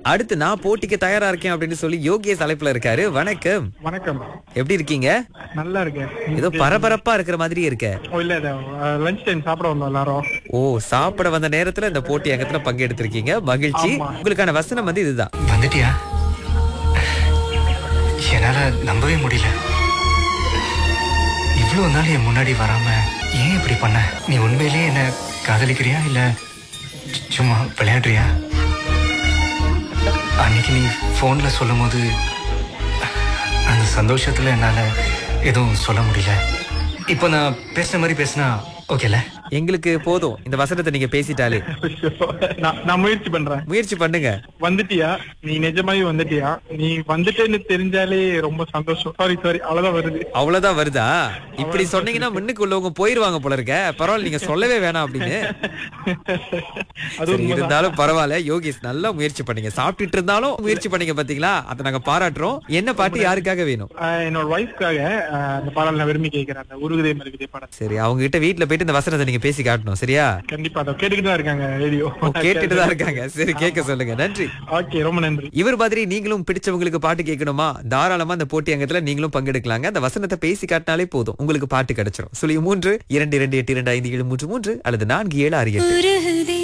அடுத்து நான் போட்டிக்கு தயாரா இருக்கேன் அப்படின்னு சொல்லி யோகேஷ் அழைப்புல இருக்காரு வணக்கம் வணக்கம் எப்படி இருக்கீங்க நல்லா இருக்கேன் ஏதோ பரபரப்பா இருக்கிற மாதிரி இருக்க ஓ இல்ல இல்ல லஞ்ச் டைம் சாப்பிட வந்தோம் எல்லாரும் ஓ சாப்பிட வந்த நேரத்துல இந்த போட்டி அங்கத்துல பங்கெடுத்திருக்கீங்க மகிழ்ச்சி ஆமா. உங்களுக்கான வசனம் வந்து இதுதான் வந்துட்டியா என்னால நம்பவே முடியல இவ்வளவு நாள் என் முன்னாடி வராம ஏன் இப்படி பண்ண நீ உண்மையிலேயே என்ன காதலிக்கிறியா இல்ல சு- சும்மா விளையாடுறியா அன்னைக்கு நீ போன்ல சொல்லும் போது அந்த சந்தோஷத்துல என்னால எதுவும் சொல்ல முடியல இப்போ நான் பேசுன மாதிரி பேசினா ஓகேல எங்களுக்கு போதும் இந்த வசனத்தை நீங்க பேசிட்டாலே நான் நான் முயற்சி பண்றேன் முயற்சி பண்ணுங்க வந்துட்டியா நீ நிஜமாவே வந்துட்டியா நீ வந்துட்டேன்னு தெரிஞ்சாலே ரொம்ப சந்தோஷம் சாரி சாரி அவ்வளவுதான் வருது அவ்வளவுதான் வருதா இப்படி சொன்னீங்கன்னா முன்னுக்கு உள்ளவங்க போயிருவாங்க போல இருக்க பரவாயில்ல நீங்க சொல்லவே வேணாம் அப்படின்னு அது சரி, உண்மைதான். இருந்தாலும் பரவாயில்ல யோகேஷ் நல்லா முயற்சி பண்ணீங்க சாப்பிட்டுட்டு இருந்தாலும் முயற்சி பண்ணீங்க பாத்தீங்களா அதை நாங்க பாராட்டுறோம் என்ன பாட்டு யாருக்காக வேணும் ஆஹ் என்னோட ஒய்ஃப்காக அந்த பாடல் நான் விரும்பி கேட்கிறேன் அந்த உருகுதே மருகுதே பாடல் சரி அவங்க கிட்ட வீட்டுல போயிட்டு இந்த வசனத்தை நீங்க பேசி காட்டணும் சரியா கண்டிப்பா அதை கேட்டுக்கிட்டு தான் இருக்காங்க ரேடியோ ஓ, கேட்டுட்டு தான் இருக்காங்க சரி கேட்க சொல்லுங்க நன்றி ஓகே ரொம்ப நன்றி இவர் மாதிரி நீங்களும் பிடிச்சவங்களுக்கு பாட்டு கேட்கணுமா தாராளமா அந்த போட்டி அங்கத்துல நீங்களும் பங்கெடுக்கலாங்க அந்த வசனத்தை பேசி காட்டினாலே போதும் உங்களுக்கு பாட்டு கிடைச்சிரும் சொல்லி மூன்று இரண்டு இரண்டு எட்டு இரண்டு ஐந்து ஏழு மூன்று மூன்று அல்லது நான்கு ஏழு ஆறு எட்டு உருகுதே